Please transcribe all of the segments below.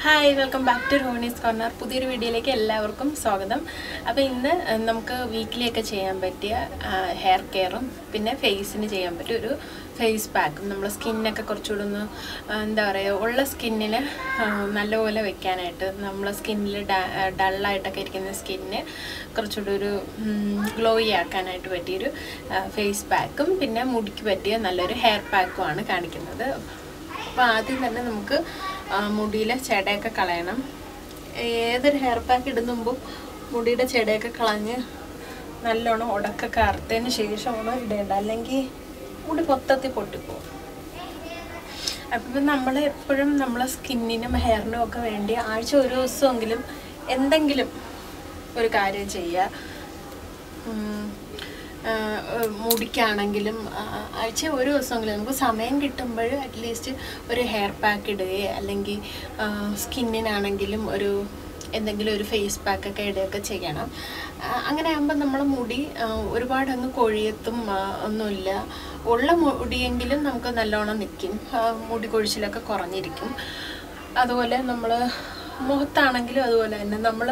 Hi welcome back to Ronnie's corner പുതിയൊരു വീഡിയോയിലേക്ക് എല്ലാവർക്കും സ്വാഗതം അപ്പോൾ ഇന്ന് അഹ്, നമുക്ക് വീക്കിലിയൊക്കെ ചെയ്യാൻ പറ്റിയ ഹെയർ കെയറും പിന്നെ ഫേസിന് ചെയ്യാൻ പറ്റിയ ഒരു ഫേസ് പാക്കും നമ്മുടെ സ്കിന്നൊക്കെ കുറച്ചുകൂടെ ഒന്ന് ആ, എന്താ പറയുക ഉള്ള സ്കിന്നിന് നല്ലപോലെ വെക്കാനായിട്ട് നമ്മളെ സ്കിന്നിൽ ഡള്ളായിട്ടൊക്കെ ഇരിക്കുന്ന സ്കിന്നിന് കുറച്ചുകൂടി ഒരു ഗ്ലോയി ആക്കാനായിട്ട് പറ്റിയൊരു ഫേസ് പാക്കും പിന്നെ മുടിക്ക് പറ്റിയ നല്ലൊരു ഹെയർ പാക്കുമാണ് കാണിക്കുന്നത് അപ്പോൾ ആദ്യം തന്നെ നമുക്ക് ആ, മുടിയിലെ ചെടയൊക്കെ കളയണം ഏതൊരു ഹെയർ പാക്ക് ഇടുന്നുമ്പോൾ മുടിയുടെ ചെടയൊക്കെ കളഞ്ഞ് നല്ലോണം ഉടക്കൊക്കെ അറുത്തതിന് ശേഷമാണ് ഇടേണ്ടത് അല്ലെങ്കിൽ മുടി മൊത്തത്തിൽ പൊട്ടിപ്പോകും അപ്പം നമ്മൾ എപ്പോഴും നമ്മളെ സ്കിന്നിനും ഹെയറിനും ഒക്കെ വേണ്ടി ആഴ്ച ഒരു ദിവസമെങ്കിലും എന്തെങ്കിലും ഒരു കാര്യം ചെയ്യുക ഉം, ആ, മുടിക്കാണെങ്കിലും ആ, ആഴ്ച ഒരു ദിവസമെങ്കിലും നമുക്ക് സമയം കിട്ടുമ്പോൾ അറ്റ്ലീസ്റ്റ് ഒരു ഹെയർ പാക്ക് ഇടുകയോ അല്ലെങ്കിൽ സ്കിന്നിനാണെങ്കിലും ഒരു എന്തെങ്കിലും ഒരു ഫേസ് പാക്കൊക്കെ ഇടുകയൊക്കെ ചെയ്യണം ആ, അങ്ങനെ ആകുമ്പോൾ നമ്മളെ മുടി ആ, ഒരുപാട് അങ്ങ് കൊഴിയത്തും ആ, ഒന്നുമില്ല ഉള്ള മുടിയെങ്കിലും നമുക്ക് നല്ലോണം നിൽക്കും ആ, മുടി കൊഴിച്ചിലൊക്കെ കുറഞ്ഞിരിക്കും അതുപോലെ നമ്മൾ മുഖത്താണെങ്കിലും അതുപോലെ തന്നെ നമ്മൾ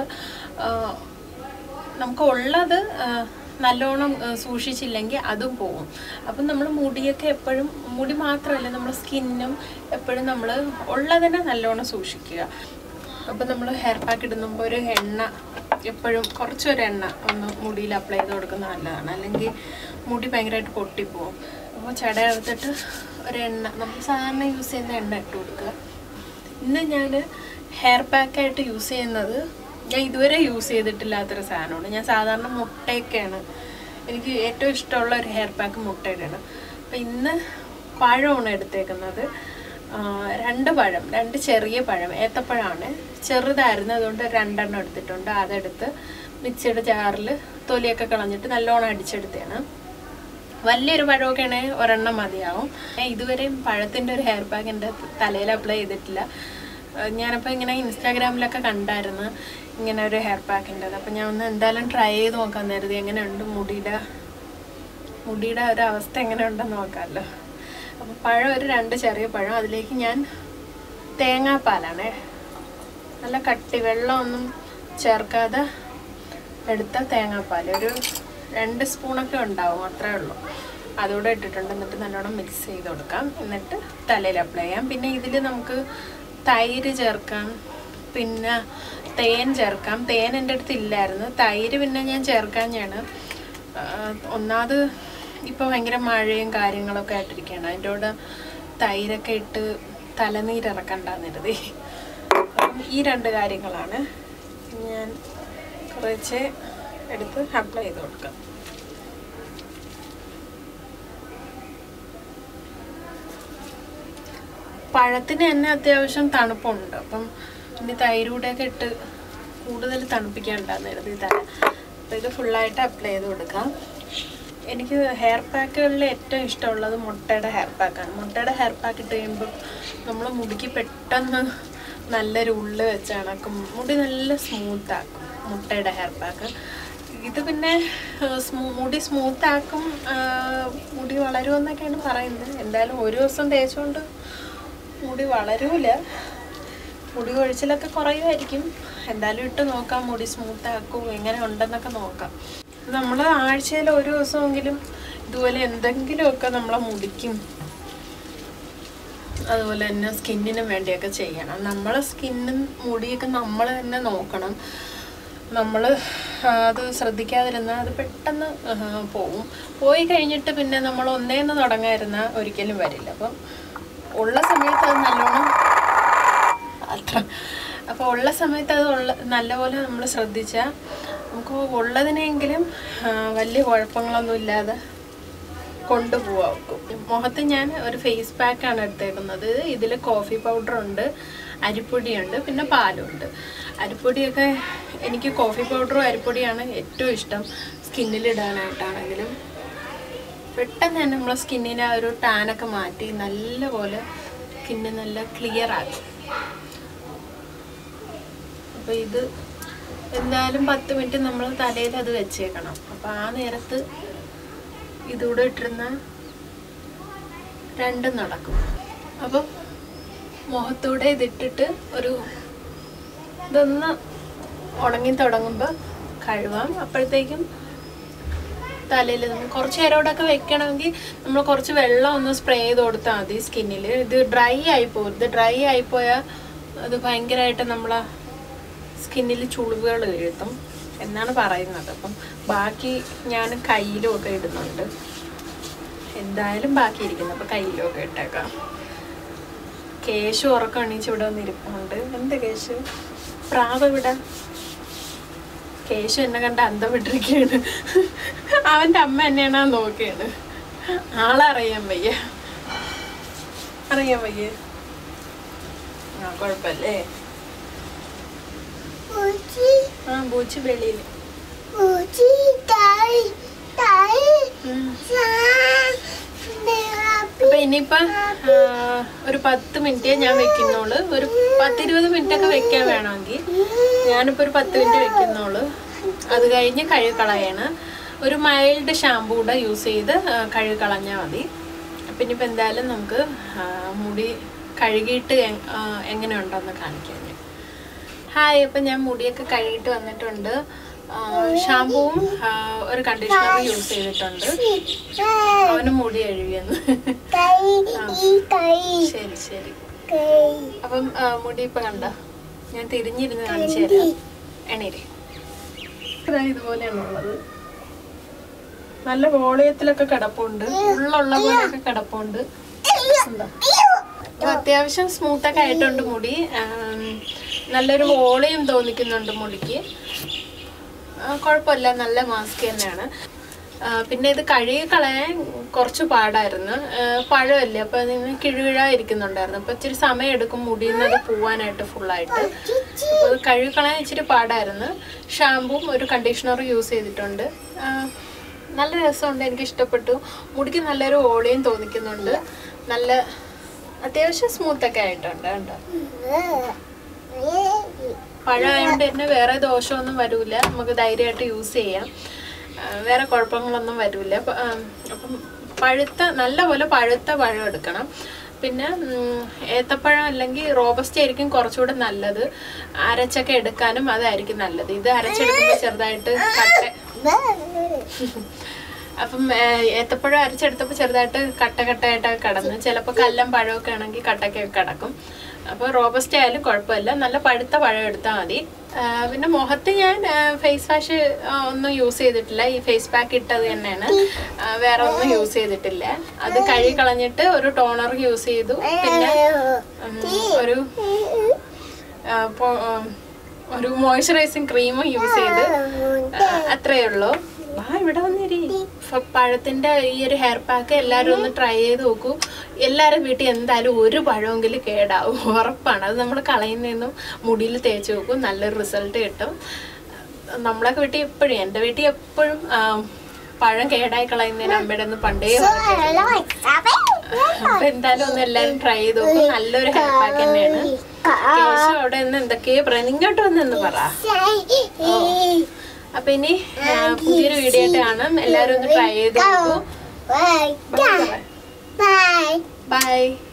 നമുക്ക് ഉള്ളത് ആ, നല്ലോണം ആ, സൂക്ഷിച്ചില്ലെങ്കിൽ അതും പോകും അപ്പം നമ്മൾ മുടിയൊക്കെ എപ്പോഴും മുടി മാത്രമല്ല നമ്മുടെ സ്കിന്നും എപ്പോഴും നമ്മൾ ഉള്ളതിനെ നല്ലോണം സൂക്ഷിക്കുക അപ്പം നമ്മൾ ഹെയർ പാക്ക് ഇടുമ്പോൾ ഒരു എണ്ണ എപ്പോഴും കുറച്ചൊരു എണ്ണ ഒന്ന് മുടിയിൽ അപ്ലൈ ചെയ്ത് കൊടുക്കുന്നത് നല്ലതാണ് അല്ലെങ്കിൽ മുടി ഭയങ്കരമായിട്ട് പൊട്ടിപ്പോവും അപ്പോൾ ചെട എടുത്തിട്ട് ഒരു എണ്ണ നമ്മൾ സാധാരണ യൂസ് ചെയ്യുന്ന എണ്ണ ഇട്ട് കൊടുക്കുക ഇന്ന് ഞാൻ ഹെയർ പാക്കായിട്ട് യൂസ് ചെയ്യുന്നത് ഞാൻ ഇതുവരെ യൂസ് ചെയ്തിട്ടില്ലാത്തൊരു സാധനമാണ് ഞാൻ സാധാരണ മുട്ടയൊക്കെയാണ് എനിക്ക് ഏറ്റവും ഇഷ്ടമുള്ള ഒരു ഹെയർ പാക്ക് മുട്ടയുടെയാണ് അപ്പം ഇന്ന് പഴമാണ് എടുത്തേക്കുന്നത് ആ, രണ്ട് പഴം രണ്ട് ചെറിയ പഴം ഏത്തപ്പഴമാണ് ചെറുതായിരുന്നു അതുകൊണ്ട് രണ്ടെണ്ണം എടുത്തിട്ടുണ്ട് അതെടുത്ത് മിക്സിയുടെ ജാറിൽ തൊലിയൊക്കെ കളഞ്ഞിട്ട് നല്ലോണം അടിച്ചെടുത്തതാണ് വലിയൊരു പഴമൊക്കെ ആണെങ്കിൽ ഒരെണ്ണം മതിയാവും ഞാൻ ഇതുവരെയും പഴത്തിൻ്റെ ഒരു ഹെയർ പാക്ക് എൻ്റെ തലയിൽ അപ്ലൈ ചെയ്തിട്ടില്ല ഏഹ് ഞാനപ്പോൾ ഇങ്ങനെ ഇൻസ്റ്റാഗ്രാമിലൊക്കെ കണ്ടായിരുന്നു ഇങ്ങനെ ഒരു ഹെയർ പാക്കിൻ്റെ അപ്പം ഞാൻ ഒന്ന് എന്തായാലും ട്രൈ ചെയ്ത് നോക്കാൻ കരുതി എങ്ങനെയുണ്ട് മുടിയുടെ മുടിയുടെ ഒരു അവസ്ഥ എങ്ങനെയുണ്ടെന്ന് നോക്കാമല്ലോ അപ്പോൾ പഴം ഒരു രണ്ട് ചെറിയ പഴം അതിലേക്ക് ഞാൻ തേങ്ങാപ്പാലാണ് നല്ല കട്ടി വെള്ളമൊന്നും ചേർക്കാതെ എടുത്ത തേങ്ങാപ്പാൽ ഒരു രണ്ട് സ്പൂണൊക്കെ ഉണ്ടാവും അത്രേ ഉള്ളൂ അതുകൂടെ ഇട്ടിട്ടുണ്ട് എന്നിട്ട് നല്ലോണം മിക്സ് ചെയ്ത് കൊടുക്കാം എന്നിട്ട് തലയിൽ അപ്ലൈ ചെയ്യാം പിന്നെ ഇതിൽ നമുക്ക് തൈര് ചേർക്കാം പിന്നെ തേൻ ചേർക്കാം തേൻ എൻ്റെ അടുത്ത് ഇല്ലായിരുന്നു തൈര് പിന്നെ ഞാൻ ചേർക്കാഞ്ഞാണ് ഒന്നാമത് ഇപ്പോൾ ഭയങ്കര മഴയും കാര്യങ്ങളൊക്കെ ആയിട്ടിരിക്കുകയാണ് അതിൻ്റെ കൂടെ തൈരൊക്കെ ഇട്ട് തലനീരിറക്കണ്ടെന്ന് കരുതി അപ്പം ഈ രണ്ട് കാര്യങ്ങളാണ് ഞാൻ കുറച്ച് എടുത്ത് അപ്ലൈ ചെയ്ത് കൊടുക്കാം പഴത്തിന് തന്നെ അത്യാവശ്യം തണുപ്പുണ്ട് അപ്പം ഇനി തൈരൂടെയൊക്കെ ഇട്ട് കൂടുതൽ തണുപ്പിക്കാണ്ടാന്ന് കരുതി തല അപ്പം ഇത് ഫുള്ളായിട്ട് അപ്ലൈ ചെയ്ത് കൊടുക്കാം എനിക്ക് ഹെയർ പാക്കുകളിൽ ഏറ്റവും ഇഷ്ടമുള്ളത് മുട്ടയുടെ ഹെയർ പാക്കാണ് മുട്ടയുടെ ഹെയർ പാക്ക് ഇട്ട് കഴിയുമ്പോൾ നമ്മൾ മുടിക്ക് പെട്ടെന്ന് നല്ലൊരു ഉള്ള് വെച്ച് കണക്കും മുടി നല്ല സ്മൂത്ത് ആക്കും മുട്ടയുടെ ഹെയർ പാക്ക് ഇത് പിന്നെ ഏഹ്, സ്മൂ- മുടി സ്മൂത്ത് ആക്കും ആഹ്, മുടി വളരുമെന്നൊക്കെയാണ് പറയുന്നത് എന്തായാലും ഒരു ദിവസം തേച്ചുകൊണ്ട് മുടി വളരൂല മുടി കൊഴിച്ചിലൊക്കെ കുറയുമായിരിക്കും എന്തായാലും ഇട്ട് നോക്കാം മുടി സ്മൂത്ത് ആക്കും എങ്ങനെ ഉണ്ടെന്നൊക്കെ നോക്കാം നമ്മൾ ആഴ്ചയിൽ ഒരു ദിവസമെങ്കിലും ഇതുപോലെ എന്തെങ്കിലുമൊക്കെ നമ്മളെ മുടിക്കും അതുപോലെ തന്നെ സ്കിന്നിനും വേണ്ടിയൊക്കെ ചെയ്യണം നമ്മളെ സ്കിന്നും മുടിയൊക്കെ നമ്മൾ തന്നെ നോക്കണം നമ്മൾ അത് ശ്രദ്ധിക്കാതിരുന്നാൽ അത് പെട്ടെന്ന് ആ, പോവും പോയി കഴിഞ്ഞിട്ട് പിന്നെ നമ്മൾ ഒന്നേന്ന് തുടങ്ങാതിരുന്നാൽ ഒരിക്കലും വരില്ല അപ്പം ഉള്ള സമയത്ത് അത് നല്ലോണം അത്ര അപ്പോൾ ഉള്ള സമയത്ത് അത് ഉള്ള നല്ലപോലെ നമ്മൾ ശ്രദ്ധിച്ചാൽ നമുക്ക് ഉള്ളതിനെങ്കിലും ആ, വലിയ കുഴപ്പങ്ങളൊന്നും ഇല്ലാതെ കൊണ്ടുപോവാം മുഖത്ത് ഞാൻ ഒരു ഫേസ് പാക്കാണ് എടുത്തേക്കുന്നത് ഇതിൽ കോഫി പൗഡർ ഉണ്ട് അരിപ്പൊടിയുണ്ട് പിന്നെ പാലുണ്ട് അരിപ്പൊടിയൊക്കെ എനിക്ക് കോഫി പൗഡറും അരിപ്പൊടിയാണ് ഏറ്റവും ഇഷ്ടം സ്കിന്നിലിടാനായിട്ടാണെങ്കിലും പെട്ടെന്ന് തന്നെ നമ്മളെ സ്കിന്നിനെ ആ ഒരു ടാനൊക്കെ മാറ്റി നല്ലപോലെ സ്കിന്ന് നല്ല ക്ലിയർ ആക്കും അപ്പോൾ ഇത് എന്തായാലും പത്ത് മിനിറ്റ് നമ്മൾ തലയിൽ അത് വെച്ചേക്കണം അപ്പോൾ ആ നേരത്ത് ഇതൂടെ ഇട്ടിരുന്ന രണ്ടും നടക്കും അപ്പം മുഖത്തൂടെ ഇതിട്ടിട്ട് ഒരു ഇതൊന്ന് ഉണങ്ങി തുടങ്ങുമ്പോൾ കഴുകാം അപ്പോഴത്തേക്കും തലയിൽ കുറച്ച് നേരം കൂടെ ഒക്കെ വെക്കണമെങ്കിൽ നമ്മൾ കുറച്ച് വെള്ളം ഒന്ന് സ്പ്രേ ചെയ്ത് കൊടുത്താൽ മതി സ്കിന്നിൽ ഇത് ഡ്രൈ ആയി പോകരുത് ഡ്രൈ ആയിപ്പോയാൽ അത് ഭയങ്കരമായിട്ട് നമ്മളെ സ്കിന്നിൽ ചുളിവുകൾ വീഴ്ത്തും എന്നാണ് പറയുന്നത് അപ്പം ബാക്കി ഞാൻ കയ്യിലും ഒക്കെ ഇടുന്നുണ്ട് എന്തായാലും ബാക്കി ഇരിക്കുന്നു അപ്പം കയ്യിലും ഒക്കെ ഇട്ടേക്കാം കേശു ഉറക്കം എണീച്ച് ഇവിടെ വന്ന് ഇരിപ്പുണ്ട് എന്ത് കേശു പ്രാവ് ഇവിടെ കേശു എന്നെ കണ്ട് അന്തം വിട്ടിരിക്കുകയാണ് അവൻ്റെ അമ്മ എന്നെയാണ് നോക്കിയാണ് ആളറിയാൻ വയ്യ അറിയാൻ വയ്യ ആ കുഴപ്പമില്ലേ ആ പൂച്ച വെളിയിൽ അപ്പൊ ഇനിയിപ്പൊ ആ, ഒരു പത്ത് മിനിറ്റ് ഞാൻ വെക്കുന്നോള് ഒരു പത്തിരുപത് മിനിറ്റ് ഒക്കെ വെക്കാൻ വേണമെങ്കിൽ ഞാനിപ്പോ ഒരു പത്ത് മിനിറ്റ് വെക്കുന്നോള് അത് കഴിഞ്ഞ് കഴുകി കളയാണ് ഒരു മൈൽഡ് ഷാമ്പൂ കൂടെ യൂസ് ചെയ്ത് ആ, കഴുകി കളഞ്ഞാൽ മതി അപ്പം ഇനിയിപ്പോൾ എന്തായാലും നമുക്ക് ആ, മുടി കഴുകിയിട്ട് എ- ആ, എങ്ങനെയുണ്ടെന്ന് കാണിക്കാം ഞാൻ ഹായ് അപ്പം ഞാൻ മുടിയൊക്കെ കഴുകിയിട്ട് വന്നിട്ടുണ്ട് ഷാമ്പൂവും ഒരു കണ്ടീഷണറും യൂസ് ചെയ്തിട്ടുണ്ട് അവന് മുടി കഴുകിയെന്ന് ശരി ശരി അപ്പം ആ, മുടി ഇപ്പൊ കണ്ട ഞാൻ തിരിഞ്ഞിരുന്ന് കാണിച്ചു തരാം എണീര് ഇതാ ഇതുപോലെയാണുള്ളത് നല്ല വോളിയത്തിലൊക്കെ കിടപ്പുണ്ട് ഉള്ളുള്ള പോലെയൊക്കെ കിടപ്പുണ്ട് എന്താ അപ്പൊ അത്യാവശ്യം സ്മൂത്ത് ഒക്കെ ആയിട്ടുണ്ട് മുടി ആം, നല്ലൊരു വോളിയം തോന്നിക്കുന്നുണ്ട് മുടിക്ക് ആ, കുഴപ്പമില്ല നല്ല മാസ്ക് തന്നെയാണ് ആ, പിന്നെ ഇത് കഴുകി കളയാൻ കുറച്ച് പാടായിരുന്നു ആ, പഴമല്ലേ അപ്പൊ അതിന് കിഴുകിഴായിരിക്കുന്നുണ്ടായിരുന്നു അപ്പൊ ഇച്ചിരി സമയം എടുക്കും മുടിയിൽ നിന്ന് അത് പോവാനായിട്ട് ഫുള്ളായിട്ട് അപ്പൊ അത് കഴുകി കളയാൻ ഇച്ചിരി പാടായിരുന്നു ഷാമ്പുവും ഒരു കണ്ടീഷണറും യൂസ് ചെയ്തിട്ടുണ്ട് ആ, നല്ല രസമുണ്ട് എനിക്ക് ഇഷ്ടപ്പെട്ടു മുടിക്ക് നല്ലൊരു ഓളിയും തോന്നിക്കുന്നുണ്ട് നല്ല അത്യാവശ്യം സ്മൂത്ത് ഒക്കെ ആയിട്ടുണ്ട് കേട്ടോ പഴമായതുകൊണ്ട് തന്നെ വേറെ ദോഷമൊന്നും വരൂല നമുക്ക് ധൈര്യമായിട്ട് യൂസ് ചെയ്യാം ആ, വേറെ കുഴപ്പങ്ങളൊന്നും വരൂല അപ്പൊ, ആ, അപ്പം പഴുത്ത നല്ലപോലെ പഴുത്ത പഴം എടുക്കണം പിന്നെ ഉം, ഏത്തപ്പഴം അല്ലെങ്കിൽ റോബസ്റ്റ് ആയിരിക്കും കുറച്ചുകൂടെ നല്ലത് അരച്ചൊക്കെ എടുക്കാനും അതായിരിക്കും നല്ലത് ഇത് അരച്ചെടുക്കുമ്പോൾ ചെറുതായിട്ട് കട്ട അപ്പം ഏ, ഏത്തപ്പഴം അരച്ചെടുത്തപ്പോൾ ചെറുതായിട്ട് കട്ട കട്ടയായിട്ടൊക്കെ കിടന്നു ചിലപ്പോൾ കല്ലം പഴമൊക്കെ ആണെങ്കിൽ കട്ടൊക്കെ കിടക്കും അപ്പോൾ റോബസ്റ്റ് ആയാലും കുഴപ്പമില്ല നല്ല പഴുത്ത പഴം എടുത്താൽ മതി ആ, പിന്നെ മുഖത്ത് ഞാൻ ഫേസ് വാഷ് ഒന്നും യൂസ് ചെയ്തിട്ടില്ല ഈ ഫേസ് പാക്ക് ഇട്ടത് തന്നെയാണ് ആ, വേറെ ഒന്നും യൂസ് ചെയ്തിട്ടില്ല അത് കഴുകി കളഞ്ഞിട്ട് ഒരു ടോണർ യൂസ് ചെയ്തു പിന്നെ ഉം, ഒരു ആ, പൊ- ഉം, ഒരു മോയ്സ്ചറൈസിങ് ക്രീമും യൂസ് ചെയ്ത് ആ, അത്രയേ ഉള്ളൂ വാ ഇവിടെ വന്നിരി ഫ- പഴത്തിന്റെ ഈ ഒരു ഹെയർ പാക്ക് എല്ലാവരും ഒന്ന് ട്രൈ ചെയ്ത് നോക്കൂ എല്ലാവരും വീട്ടിൽ എന്തായാലും ഒരു പഴമെങ്കിലും കേടാവും ഉറപ്പാണ് അത് നമ്മൾ കളയുന്നതെന്നും മുടിയിൽ തേച്ച് നോക്കും നല്ലൊരു റിസൾട്ട് കിട്ടും നമ്മളൊക്കെ വീട്ടിൽ എപ്പോഴും എൻ്റെ വീട്ടിൽ എപ്പോഴും ആ, പഴം കേടായി കളയുന്നതിന് അമ്മയുടെ ഒന്ന് പണ്ടേ പറഞ്ഞിട്ടുണ്ട്. അപ്പൊ എന്തായാലും ഒന്ന് എല്ലാരും ട്രൈ ചെയ്ത് നോക്കും നല്ലൊരു ഹെയർ പാക്ക് തന്നെയാണ് കേശു അവിടെ നിന്ന് എന്തൊക്കെയോ പറയുന്നത് ഇങ്ങോട്ട് വന്നെന്ന് പറ അപ്പൊ ഇനി ആ, പുതിയൊരു വീഡിയോ ആയിട്ട് കാണാം എല്ലാരും ഒന്ന് ട്രൈ ചെയ്ത് നോക്കൂ Bye. By Bye. ബൈ